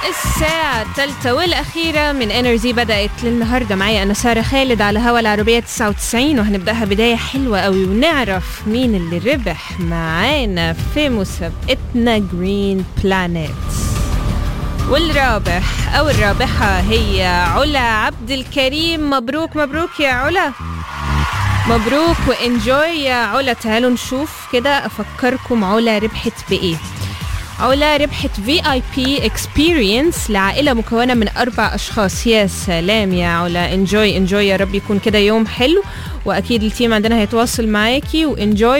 الساعة الثالثة والأخيرة من انرجي بدأت للنهاردة معايا أنا سارة خالد على هوا العربية 99 وهنبدأها بداية حلوة قوي ونعرف مين اللي ربح معانا في مسابقتنا جرين بلانيت والرابح أو الرابحة هي علا عبد الكريم مبروك مبروك يا علا مبروك وانجوي يا علا تعالوا نشوف كده أفكركم علا ربحت بإيه علا ربحت في اي بي اكسبيرينس لعائله مكونه من اربع اشخاص يا سلام يا علا انجوي انجوي يا رب يكون كده يوم حلو واكيد التيم عندنا هيتواصل معاكي وانجوي